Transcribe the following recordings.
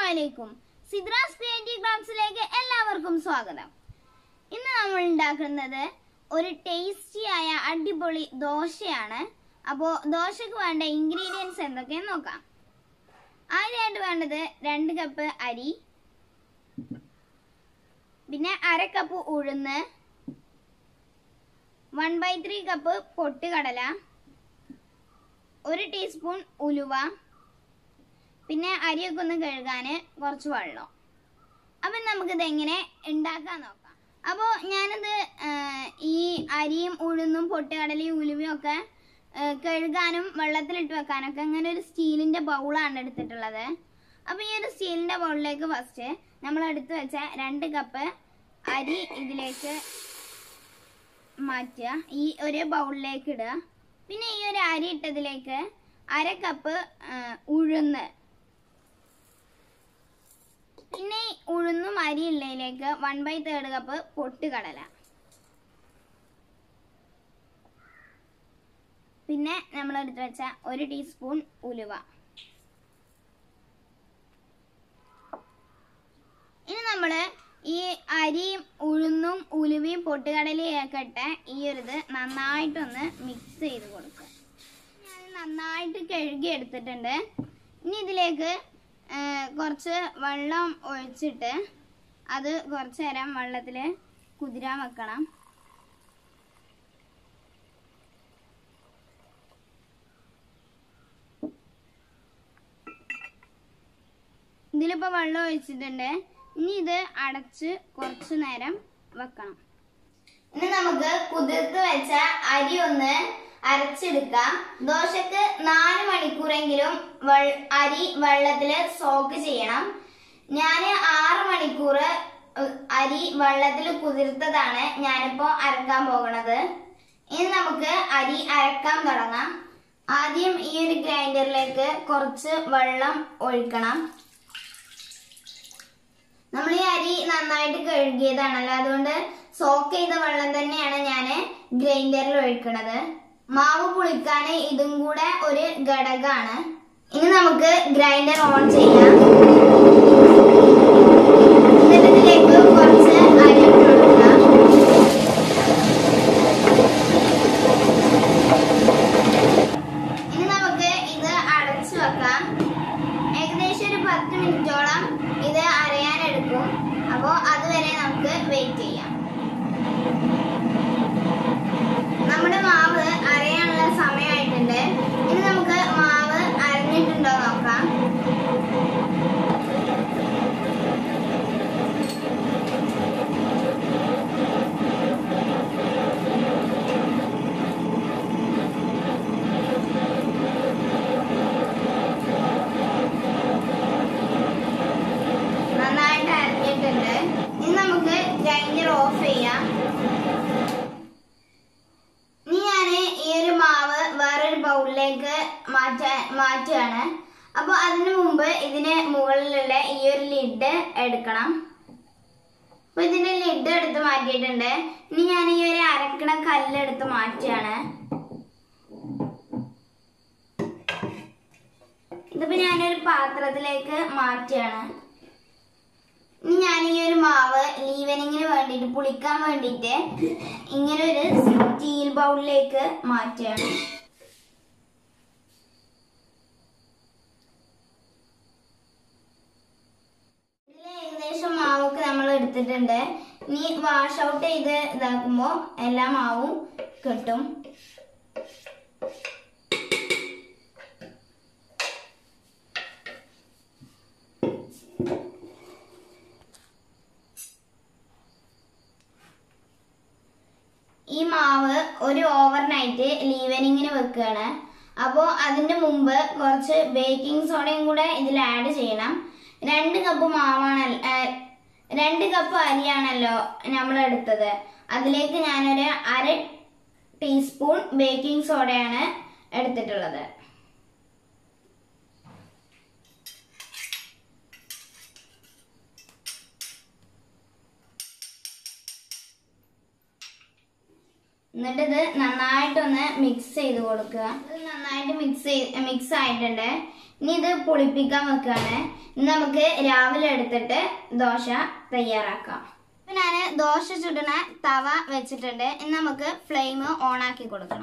അലൈക്കും സിദ്രാസ് ക്രിയേറ്റീവ് ക്രാഫ്റ്റ്സിലേക്ക് എല്ലാവർക്കും സ്വാഗതം ഇന്ന് നമ്മൾ ഉണ്ടാക്കുന്നത് ഒരു ടേസ്റ്റി ആയ അടിപൊളി ദോശയാണ് അപ്പോൾ ദോശക്ക് വേണ്ട ഇൻഗ്രീഡിയൻസ് എന്തൊക്കെയെന്ന് നോക്കാം ആദ്യമായിട്ട് വേണ്ടത് രണ്ട് കപ്പ് അരി പിന്നെ അര കപ്പ് ഉഴുന്ന് വൺ ബൈ ത്രീ കപ്പ് പൊട്ടുകടല ഒരു ടീസ്പൂൺ ഉലുവ പിന്നെ അരിയൊക്കെ ഒന്ന് കഴുകാൻ കുറച്ച് വെള്ളം അപ്പം നമുക്കിത് എങ്ങനെ ഉണ്ടാക്കാൻ നോക്കാം അപ്പോൾ ഞാനിത് ആ, ഈ അരിയും ഉഴുന്നും പൊട്ടുകടലയും ഉലുവയും ഒക്കെ ആ, കഴുകാനും വെള്ളത്തിലിട്ട് വെക്കാനൊക്കെ ഇങ്ങനെ ഒരു സ്റ്റീലിൻ്റെ ബൗളാണ് എടുത്തിട്ടുള്ളത് അപ്പോൾ ഈ ഒരു സ്റ്റീലിൻ്റെ ബൗളിലേക്ക് ഫസ്റ്റ് നമ്മൾ എടുത്ത് വെച്ച രണ്ട് കപ്പ് അരി ഇതിലേക്ക് മാറ്റുക ഈ ഒരു ബൗളിലേക്ക് ഇടുക പിന്നെ ഈ ഒരു അരി ഇട്ടതിലേക്ക് അര കപ്പ് ആ, ഉഴുന്ന് പിന്നെ ഈ ഉഴുന്നും അരി ഉള്ളതിലേക്ക് വൺ ബൈ തേർഡ് കപ്പ് പൊട്ടുകടല പിന്നെ നമ്മൾ എടുത്ത് വെച്ച ഒരു ടീസ്പൂൺ ഉലുവ ഇനി നമ്മൾ ഈ അരിയും ഉഴുന്നും ഉലുവയും പൊട്ടുകടലയും ഒക്കെ ഇട്ട് ഈ ഒരു ഇത് നന്നായിട്ടൊന്ന് മിക്സ് ചെയ്ത് കൊടുക്കുക ഞാൻ നന്നായിട്ട് കഴുകി എടുത്തിട്ടുണ്ട് ഇനി ഇതിലേക്ക് ആ, കുറച്ച് വെള്ളം ഒഴിച്ചിട്ട് അത് കുറച്ച് നേരം വെള്ളത്തിൽ കുതിരാൻ വെക്കണം ഇതിലിപ്പോൾ വെള്ളം ഒഴിച്ചിട്ടുണ്ട് ഇനി ഇത് അടച്ച് കുറച്ച് നേരം വെക്കണം ഇനി നമുക്ക് കുതിർത്ത് വെച്ച അരി ഒന്ന് അരച്ചെടുക്കാം ദോശക്ക് നാല് മണിക്കൂറെങ്കിലും വെൾ- അരി വെള്ളത്തിൽ സോക്ക് ചെയ്യണം ഞാൻ ആറ് മണിക്കൂർ ഉം, അരി വെള്ളത്തിൽ കുതിർത്തതാണ് ഞാനിപ്പോ അരക്കാൻ പോകുന്നത് ഇനി നമുക്ക് അരി അരക്കാൻ തുടങ്ങാം ആദ്യം ഈ ഒരു ഗ്രൈൻഡറിലേക്ക് കുറച്ച് വെള്ളം ഒഴിക്കണം നമ്മൾ ഈ അരി നന്നായിട്ട് കഴുകിയതാണല്ലോ അതുകൊണ്ട് സോക്ക് ചെയ്ത വെള്ളം തന്നെയാണ് ഞാൻ ഗ്രൈൻഡറിൽ ഒഴിക്കണത് മാവ് പുളിക്കാൻ ഇതും കൂടെ ഒരു ഘടകമാണ് ഇനി നമുക്ക് ഗ്രൈൻഡർ ഓൺ ചെയ്യാം എന്നിട്ട് ഇതിലേക്ക് കുറച്ച് അരി ഇട്ട് കൊടുക്കാം ഇനി നമുക്ക് ഇത് അടച്ചു വെക്കാം ഏകദേശം ഒരു പത്ത് മിനിറ്റോളം ഇത് അരയാൻ എടുക്കും അപ്പോൾ അതുവരെ നമുക്ക് വെയിറ്റ് ചെയ്യാം നമ്മുടെ മാവ് അരയാനുള്ള സമയമായിട്ടുണ്ട് ഇനി നമുക്ക് മാവ് അരഞ്ഞിട്ടുണ്ടോ നോക്കാം നന്നായിട്ട് അരഞ്ഞിട്ടുണ്ട് ഇനി നമുക്ക് ഗ്രൈൻഡർ ഓഫ് ചെയ്യാം ഇനി ഞാൻ ഈ ഒരു മാവ് വേറൊരു ബൗളിലേക്ക് മാറ്റാൻ മാറ്റുകയാണ് അപ്പോൾ അതിനു മുമ്പ് ഇതിന് മുകളിലുള്ള ഈ ഒരു ലിഡ് എടുക്കണം അപ്പോൾ ഇതിന്റെ ലിഡ് എടുത്ത് മാറ്റിയിട്ടുണ്ട് ഇനി ഞാൻ ഈ ഒരു അരക്കണ കല്ല് എടുത്ത് മാറ്റുകയാണ് ഇതിപ്പോ ഞാനൊരു പാത്രത്തിലേക്ക് മാറ്റുകയാണ് ഇനി ഞാൻ ഈ ഒരു മാവ് ലീവനിങ്ങിന് വേണ്ടിയിട്ട് പുളിക്കാൻ വേണ്ടിയിട്ട് ഇങ്ങനെ ഒരു സ്റ്റീൽ ബൗളിലേക്ക് മാറ്റുകയാണ് ഇതിൽ ഏകദേശം മാവൊക്കെ നമ്മൾ എടുത്തിട്ടുണ്ട് ഇനി വാഷ് ഔട്ട് ചെയ്ത് ഇതാക്കുമ്പോൾ എല്ലാ മാവും കിട്ടും ഈ മാവ് ഒരു ഓവർനൈറ്റ് ലീവനിങ്ങിന് വെക്കുകയാണ് അപ്പോൾ അതിൻ്റെ മുമ്പ് കുറച്ച് ബേക്കിംഗ് സോഡയും കൂടെ ഇതിൽ ആഡ് ചെയ്യണം രണ്ട് കപ്പ് മാവാണ് രണ്ട് കപ്പ് അരിയാണല്ലോ നമ്മൾ എടുത്തത് അതിലേക്ക് ഞാനൊരു അര ടീസ്പൂൺ ബേക്കിംഗ് സോഡയാണ് എടുത്തിട്ടുള്ളത് എന്നിട്ട് ഇത് നന്നായിട്ടൊന്ന് മിക്സ് ചെയ്ത് കൊടുക്കുക ഇത് നന്നായിട്ട് മിക്സ് ചെയ്ത് മിക്സ് ആയിട്ടുണ്ട് ഇനി ഇത് പുളിപ്പിക്കാൻ വെക്കുകയാണ് ഇനി നമുക്ക് രാവിലെ എടുത്തിട്ട് ദോശ തയ്യാറാക്കാം ഇപ്പൊ ഞാൻ ദോശ ചുടണ തവ വെച്ചിട്ടുണ്ട് ഇനി നമുക്ക് ഫ്ലെയിം ഓൺ ആക്കി കൊടുക്കണം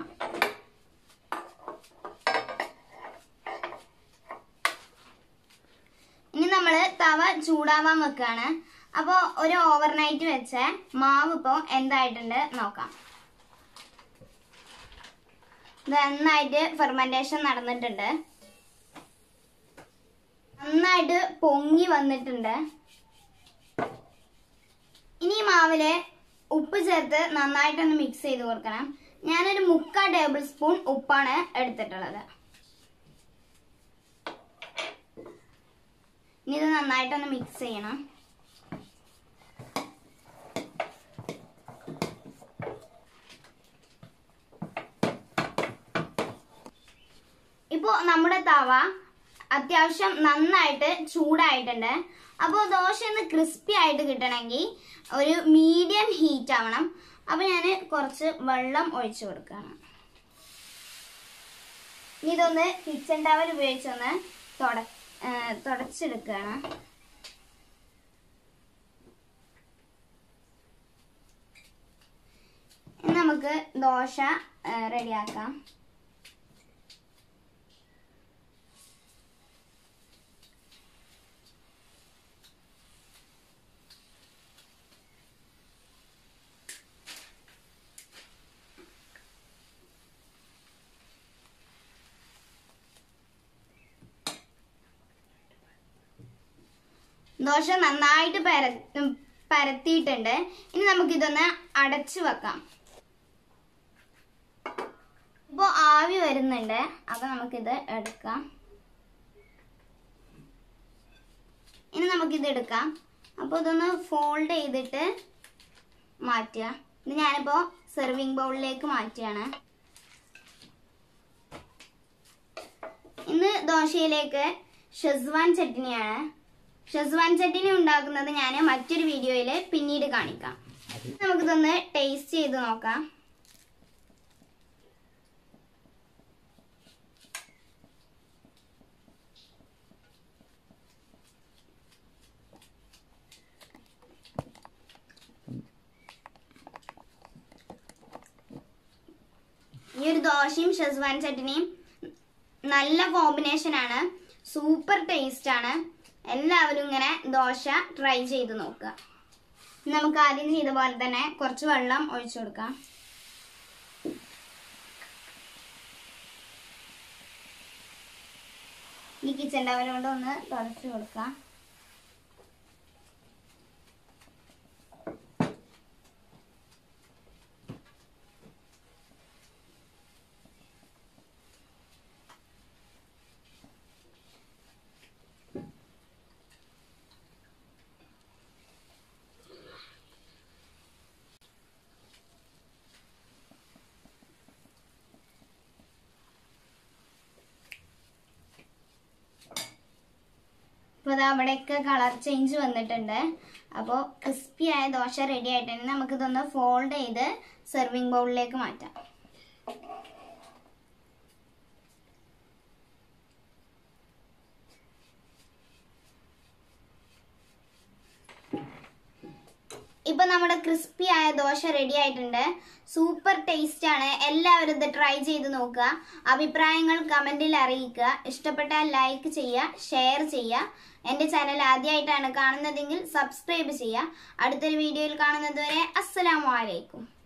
ഇനി നമ്മൾ തവ ചൂടാവാൻ വെക്കുകയാണ് അപ്പോൾ ഒരു ഓവർനൈറ്റ് വെച്ച മാവ് ഇപ്പോൾ എന്തായിട്ടുണ്ട് നോക്കാം ഇത് നന്നായിട്ട് ഫെർമെന്റേഷൻ നടന്നിട്ടുണ്ട് നന്നായിട്ട് പൊങ്ങി വന്നിട്ടുണ്ട് ഇനി ഈ മാവില് ഉപ്പ് ചേർത്ത് നന്നായിട്ടൊന്ന് മിക്സ് ചെയ്ത് കൊടുക്കണം ഞാനൊരു മുക്കാൽ ടേബിൾ സ്പൂൺ ഉപ്പാണ് എടുത്തിട്ടുള്ളത് ഇനി ഇത് നന്നായിട്ടൊന്ന് മിക്സ് ചെയ്യണം ഇപ്പോൾ നമ്മുടെ തവ അത്യാവശ്യം നന്നായിട്ട് ചൂടായിട്ടുണ്ട് അപ്പോൾ ദോശ ഒന്ന് ക്രിസ്പി ആയിട്ട് കിട്ടണമെങ്കിൽ ഒരു മീഡിയം ഹീറ്റ് ആവണം അപ്പോൾ ഞാൻ കുറച്ച് വെള്ളം ഒഴിച്ചു കൊടുക്കുകയാണ് ഇനി ഇതൊന്ന് കിച്ചൺ ടവൽ ഉപയോഗിച്ചൊന്ന് തുട ആ, തുടച്ചെടുക്കുകയാണ് ഇനി നമുക്ക് ദോശ റെഡിയാക്കാം ദോശ നന്നായിട്ട് പര ഉം, പരത്തിയിട്ടുണ്ട് ഇനി നമുക്കിതൊന്ന് അടച്ചു വെക്കാം ഇപ്പോൾ ആവി വരുന്നുണ്ട് അപ്പൊ നമുക്കിത് എടുക്കാം ഇനി നമുക്കിത് എടുക്കാം അപ്പോൾ ഇതൊന്ന് ഫോൾഡ് ചെയ്തിട്ട് മാറ്റുക ഇത് ഞാനിപ്പോൾ സെർവിങ് ബൗളിലേക്ക് മാറ്റുകയാണ് ഇന്ന് ദോശയിലേക്ക് ഷെസ്വാൻ ചട്നിയാണ് ഷെസ്വാൻ ചട്നി ഉണ്ടാക്കുന്നത് ഞാൻ മറ്റൊരു വീഡിയോയിൽ പിന്നീട് കാണിക്കാം നമുക്കിതൊന്ന് ടേസ്റ്റ് ചെയ്ത് നോക്കാം ഈ ഒരു ദോശയും ഷെസ്വാൻ ചട്നിയും നല്ല കോമ്പിനേഷൻ ആണ് സൂപ്പർ ടേസ്റ്റ് ആണ് എല്ലാവരും ഇങ്ങനെ ദോശ ട്രൈ ചെയ്ത് നോക്കുക നമുക്ക് ആദ്യം ചെയ്ത പോലെ തന്നെ കുറച്ച് വെള്ളം ഒഴിച്ചു കൊടുക്കാം ഈ കിച്ചൺ ടവൽ കൊണ്ട് ഒന്ന് തുടച്ചു കൊടുക്കാം ഇപ്പോൾ ഇതാ അവിടെയൊക്കെ കളർ ചേഞ്ച് വന്നിട്ടുണ്ട് അപ്പോൾ ക്രിസ്പി ആയ ദോശ റെഡി ആയിട്ടുണ്ട് നമുക്കിതൊന്ന് ഫോൾഡ് ചെയ്ത് സെർവിങ് ബൗളിലേക്ക് മാറ്റാം ഇപ്പൊ നമ്മുടെ ക്രിസ്പി ആയ ദോശ റെഡി ആയിട്ടുണ്ട് സൂപ്പർ ടേസ്റ്റ് ആണ് എല്ലാവരും ഇത് ട്രൈ ചെയ്ത് നോക്കുക അഭിപ്രായങ്ങൾ കമന്റിൽ അറിയിക്കുക ഇഷ്ടപ്പെട്ടാൽ ലൈക്ക് ചെയ്യുക ഷെയർ ചെയ്യുക എൻ്റെ ചാനൽ ആദ്യമായിട്ടാണ് കാണുന്നതെങ്കിൽ സബ്സ്ക്രൈബ് ചെയ്യുക അടുത്തൊരു വീഡിയോയിൽ കാണുന്നത് വരെ അസ്സലാമു അലൈക്കും